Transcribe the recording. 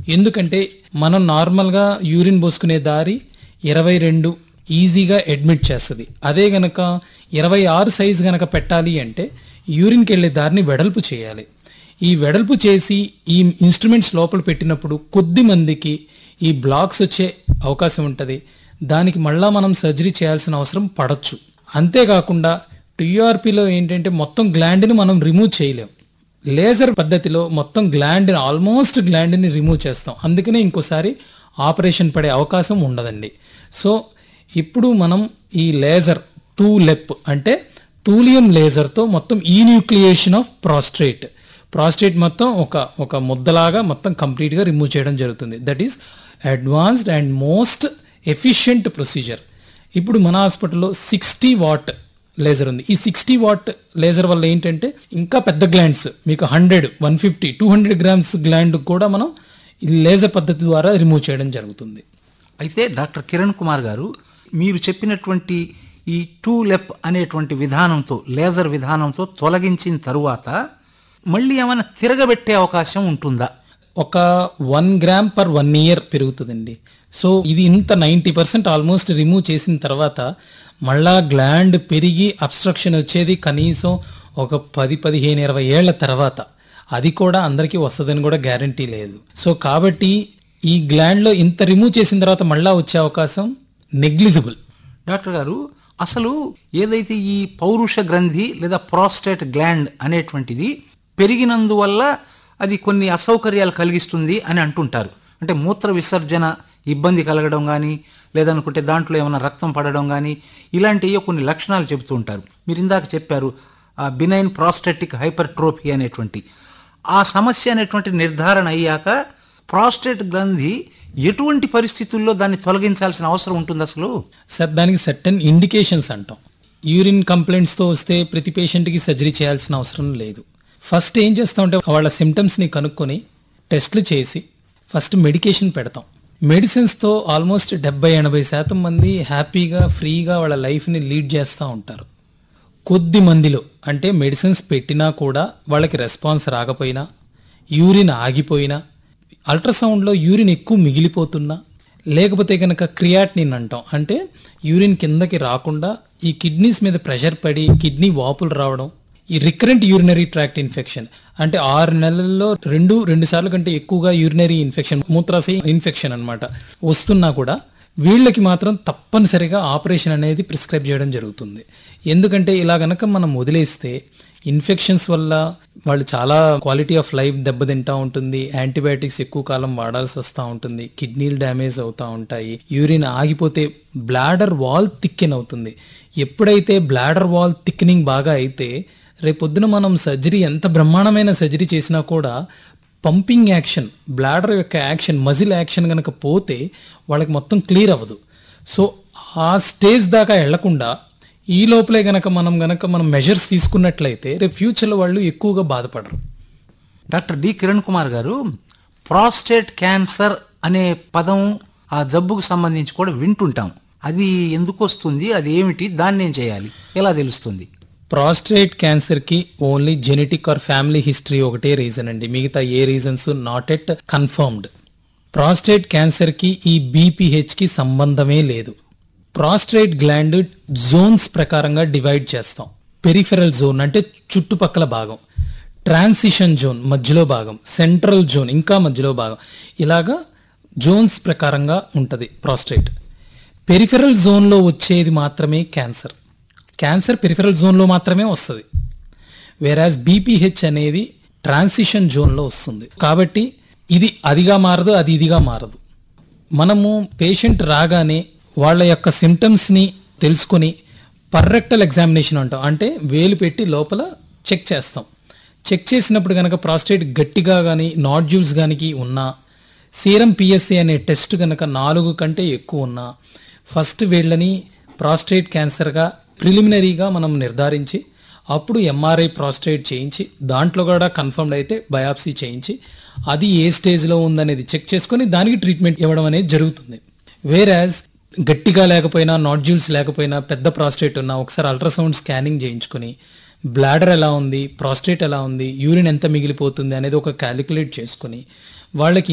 ఎందుకంటే మనం నార్మల్గా యూరిన్ పోసుకునే దారి ఇరవై రెండు ఈజీగా అడ్మిట్ చేస్తుంది అదే గనక ఇరవై ఆరు సైజ్ గనక పెట్టాలి అంటే యూరిన్కి వెళ్ళే దారిని వెడల్పు చేయాలి ఈ వెడల్పు చేసి ఈ ఇన్స్ట్రుమెంట్స్ లోపల పెట్టినప్పుడు కొద్ది మందికి ఈ బ్లాక్స్ వచ్చే అవకాశం ఉంటుంది దానికి మళ్ళా మనం సర్జరీ చేయాల్సిన అవసరం పడచ్చు అంతేకాకుండా టీఆర్పీలో ఏంటంటే మొత్తం గ్లాండ్ని మనం రిమూవ్ చేయలేం లేజర్ పద్ధతిలో మొత్తం గ్లాండ్ ఆల్మోస్ట్ గ్లాండ్ని రిమూవ్ చేస్తాం అందుకనే ఇంకోసారి ఆపరేషన్ పడే అవకాశం ఉండదండి సో ఇప్పుడు మనం ఈ లేజర్ టూ లెప్ అంటే తూలియం లేజర్తో మొత్తం ఈ న్యూక్లియేషన్ ఆఫ్ ప్రాస్ట్రేట్ ప్రాస్టేట్ మొత్తం ఒక ఒక ముద్దలాగా మొత్తం కంప్లీట్గా రిమూవ్ చేయడం జరుగుతుంది that is advanced and most efficient procedure ఇప్పుడు మన హాస్పిటల్లో సిక్స్టీ వాట్ లేజర్ ఉంది ఈ సిక్స్టీ వాట్ లేజర్ వల్ల ఏంటంటే ఇంకా పెద్ద గ్లాండ్స్ మీకు hundred one fifty two hundred grams gland కూడా మనం ఈ లేజర్ పద్ధతి ద్వారా రిమూవ్ చేయడం జరుగుతుంది అయితే డాక్టర్ కిరణ్ కుమార్ గారు మీరు చెప్పినటువంటి ఈ టూ లెప్ అనేటువంటి విధానంతో లేజర్ విధానంతో తొలగించిన తరువాత మళ్ళీ ఏమైనా తిరగబెట్టే అవకాశం ఉంటుందా ఒక one gram per one year పెరుగుతుందండి సో ఇది ఇంత నైంటీ పర్సెంట్ ఆల్మోస్ట్ రిమూవ్ చేసిన తర్వాత మళ్ళా గ్లాండ్ పెరిగి అబ్స్ట్రక్షన్ వచ్చేది కనీసం ఒక పది పదిహేను ఇరవై ఏళ్ల తర్వాత అది కూడా అందరికీ వస్తుందని కూడా గ్యారంటీ లేదు సో కాబట్టి ఈ గ్లాండ్లో ఇంత రిమూవ్ చేసిన తర్వాత మళ్ళా వచ్చే అవకాశం నెగ్లిజిబుల్ డాక్టర్ గారు అసలు ఏదైతే ఈ పౌరుష గ్రంథి లేదా ప్రాస్టేట్ గ్లాండ్ అనేటువంటిది పెరిగినందువల్ల అది కొన్ని అసౌకర్యాలు కలిగిస్తుంది అని అంటుంటారు అంటే మూత్ర విసర్జన ఇబ్బంది కలగడం కానీ లేదనుకుంటే దాంట్లో ఏమైనా రక్తం పడడం కానీ ఇలాంటివి కొన్ని లక్షణాలు చెబుతూ ఉంటారు మీరు ఇందాక చెప్పారు ఆ బినైన్ ప్రాస్టెటిక్ హైపర్ట్రోఫీ అనేటువంటి ఆ సమస్య అనేటువంటి నిర్ధారణ అయ్యాక ప్రాస్టేట్ గ్రంథి ఎటువంటి పరిస్థితుల్లో దాన్ని తొలగించాల్సిన అవసరం ఉంటుంది అసలు సార్ దానికి సర్టన్ ఇండికేషన్స్ అంటాం యూరిన్ కంప్లైంట్స్తో వస్తే ప్రతి పేషెంట్కి సర్జరీ చేయాల్సిన అవసరం లేదు ఫస్ట్ ఏం చేస్తామంటే వాళ్ళ సిమ్టమ్స్ని కనుక్కొని టెస్ట్లు చేసి ఫస్ట్ మెడికేషన్ పెడతాం మెడిసిన్స్తో ఆల్మోస్ట్ డెబ్బై ఎనభై శాతం మంది హ్యాపీగా ఫ్రీగా వాళ్ళ లైఫ్ని లీడ్ చేస్తూ ఉంటారు కొద్ది మందిలో అంటే మెడిసిన్స్ పెట్టినా కూడా వాళ్ళకి రెస్పాన్స్ రాకపోయినా యూరిన్ ఆగిపోయినా అల్ట్రాసౌండ్లో యూరిన్ ఎక్కువ మిగిలిపోతున్నా లేకపోతే కనుక క్రియాటినిన్ అంటాం అంటే యూరిన్ కిందకి రాకుండా ఈ కిడ్నీస్ మీద ప్రెషర్ పడి కిడ్నీ వాపులు రావడం ఈ రికరెంట్ యూరినరీ ట్రాక్ట్ ఇన్ఫెక్షన్ అంటే ఆరు నెలల్లో రెండు రెండు సార్లు కంటే ఎక్కువగా యూరినరీ ఇన్ఫెక్షన్ మూత్రాశయ ఇన్ఫెక్షన్ అన్నమాట వస్తున్నా కూడా వీళ్ళకి మాత్రం తప్పనిసరిగా ఆపరేషన్ అనేది ప్రిస్క్రైబ్ చేయడం జరుగుతుంది ఎందుకంటే ఇలా గనక మనం వదిలేస్తే ఇన్ఫెక్షన్స్ వల్ల వాళ్ళు చాలా క్వాలిటీ ఆఫ్ లైఫ్ దెబ్బతింటా ఉంటుంది యాంటీబయాటిక్స్ ఎక్కువ కాలం వాడాల్సి వస్తూ ఉంటుంది కిడ్నీలు డ్యామేజ్ అవుతూ ఉంటాయి యూరిన్ ఆగిపోతే బ్లాడర్ వాల్ థిక్కెన్ అవుతుంది ఎప్పుడైతే బ్లాడర్ వాల్ థిక్నింగ్ బాగా అయితే రేపొద్దున మనం సర్జరీ ఎంత బ్రహ్మాండమైన సర్జరీ చేసినా కూడా పంపింగ్ యాక్షన్ బ్లాడర్ యొక్క యాక్షన్ మజిల్ యాక్షన్ కనుక పోతే వాళ్ళకి మొత్తం క్లియర్ అవ్వదు సో ఆ స్టేజ్ దాకా వెళ్లకుండా ఈ లోపలే గనక మనం గనక మనం మెజర్స్ తీసుకున్నట్లయితే రేపు ఫ్యూచర్లో వాళ్ళు ఎక్కువగా బాధపడరు doctor D Kiran Kumar garu prostate cancer అనే పదం ఆ జబ్బుకు సంబంధించి కూడా వింటుంటాం అది ఎందుకు వస్తుంది అది ఏమిటి దాన్ని ఏం చేయాలి ఎలా తెలుస్తుంది ప్రాస్ట్రేట్ క్యాన్సర్కి only genetic or family history ఒకటే రీజన్ అండి మిగతా ఏ reasons not at confirmed prostate క్యాన్సర్కి ఈ బీపీహెచ్కి సంబంధమే లేదు ప్రాస్ట్రేట్ గ్లాండ్ జోన్స్ ప్రకారంగా డివైడ్ చేస్తాం పెరిఫెరల్ జోన్ అంటే చుట్టుపక్కల భాగం ట్రాన్సిషన్ జోన్ మధ్యలో భాగం సెంట్రల్ జోన్ ఇంకా మధ్యలో భాగం ఇలాగా జోన్స్ ప్రకారంగా ఉంటుంది ప్రాస్ట్రేట్ పెరిఫెరల్ జోన్లో వచ్చేది మాత్రమే క్యాన్సర్ క్యాన్సర్ పెరిఫెరల్ జోన్లో మాత్రమే వస్తుంది వేరాజ్ బీపీహెచ్ అనేది ట్రాన్సిషన్ జోన్లో వస్తుంది కాబట్టి ఇది అదిగా మారదు అది ఇదిగా మారదు మనము పేషెంట్ రాగానే వాళ్ళ యొక్క సిమ్టమ్స్ని తెలుసుకొని పర్రెక్టల్ ఎగ్జామినేషన్ అంటాం అంటే వేలు పెట్టి లోపల చెక్ చేస్తాం చెక్ చేసినప్పుడు కనుక ప్రాస్టేట్ గట్టిగా కానీ నాడ్యూల్స్ కానీ ఉన్నా సీరం పిఎస్సి అనే టెస్ట్ కనుక నాలుగు కంటే ఎక్కువ ఉన్నా ఫస్ట్ వీళ్ళని ప్రాస్టేట్ క్యాన్సర్గా ప్రిలిమినరీగా మనం నిర్ధారించి అప్పుడు ఎంఆర్ఐ ప్రాస్టేట్ చేయించి దాంట్లో కూడా కన్ఫర్మ్డ్ అయితే బయాప్సీ చేయించి అది ఏ స్టేజ్లో ఉందనేది చెక్ చేసుకొని దానికి ట్రీట్మెంట్ ఇవ్వడం అనేది జరుగుతుంది వేరాజ్ గట్టిగా లేకపోయినా నాడ్యూల్స్ లేకపోయినా పెద్ద ప్రాస్టేట్ ఉన్నా ఒకసారి అల్ట్రాసౌండ్ స్కానింగ్ చేయించుకొని బ్లాడర్ ఎలా ఉంది ప్రాస్టేట్ ఎలా ఉంది యూరిన్ ఎంత మిగిలిపోతుంది అనేది ఒక క్యాలిక్యులేట్ చేసుకుని వాళ్ళకి